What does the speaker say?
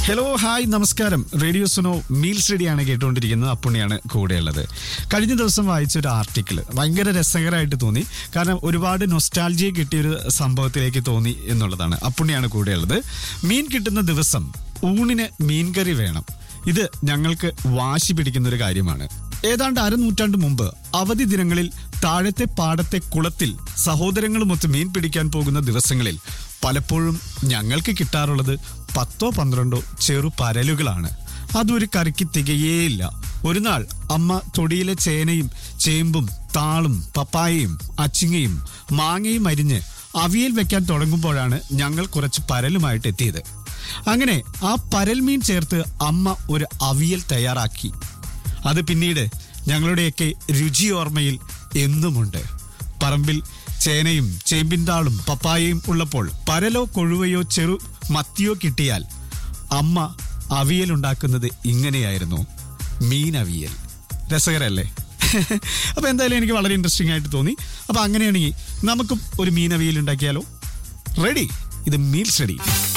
hello hi നമസ്കാരം radio Suno മീൽ സ്റ്റഡിയാണ് കേട്ടുകൊണ്ടിരിക്കുന്നത് അപ്പുണ്ണിയാണ് കൂടെയുള്ളത് കഴിഞ്ഞ ദിവസം വായിച്ച ഒരു ആർട്ടിക്കിൾ ഭയങ്കര രസകരമായിട്ട് തോന്നി കാരണം ഒരുപാട് നൊസ്റ്റാൾജിയ കിട്ടിയൊരു സംഭവത്തിലേക്ക് തോന്നി എന്നുള്ളതാണ് അപ്പുണ്ണിയാണ് കൂടെയുള്ളത് മീൻ കിട്ടുന്ന ദിവസം ഊണിന് മീൻകറി വേണം ഇത് ഞങ്ങൾക്ക് വാശി പിടിക്കുന്ന ഒരു കാര്യമാണ് ഏതാണ്ട് അരനൂറ്റാണ്ട് മുമ്പ് അവധി ദിനങ്ങളിൽ താഴത്തെ പാടത്തെ കുളത്തിൽ സഹോദരങ്ങളുമൊത്ത് മീൻ പിടിക്കാൻ പോകുന്ന ദിവസങ്ങളിൽ പലപ്പോഴും ഞങ്ങൾക്ക് കിട്ടാറുള്ളത് പത്തോ പന്ത്രണ്ടോ ചെറു പരലുകളാണ് അതൊരു കറിക്ക് തികയേയില്ല ഒരു നാൾ അമ്മ തൊടിയിലെ ചേനയും ചേമ്പും താളും പപ്പായയും അച്ചിങ്ങയും മാങ്ങയും അരിഞ്ഞ് അവിയൽ വെക്കാൻ തുടങ്ങുമ്പോഴാണ് ഞങ്ങൾ കുറച്ച് പരലുമായിട്ട് എത്തിയത് അങ്ങനെ ആ പരൽ മീൻ ചേർത്ത് അമ്മ ഒരു അവിയൽ തയ്യാറാക്കി അത് പിന്നീട് ഞങ്ങളുടെയൊക്കെ രുചി ഓർമ്മയിൽ എന്നുമുണ്ട് പറമ്പിൽ ചേനയും ചേമ്പിൻതാളും പപ്പായയും ഉള്ളപ്പോൾ പരലോ കൊഴുവയോ ചെറു മത്തിയോ കിട്ടിയാൽ അമ്മ അവിയൽ ഉണ്ടാക്കുന്നത് ഇങ്ങനെയായിരുന്നു മീൻ അവിയൽ രസകരല്ലേ അപ്പൊ എന്തായാലും എനിക്ക് വളരെ ഇൻട്രസ്റ്റിംഗ് ആയിട്ട് തോന്നി അപ്പൊ അങ്ങനെയാണെങ്കിൽ നമുക്കും ഒരു മീൻ അവിയൽ ഉണ്ടാക്കിയാലോ റെഡി ഇത് മീൽ സ്റ്റഡി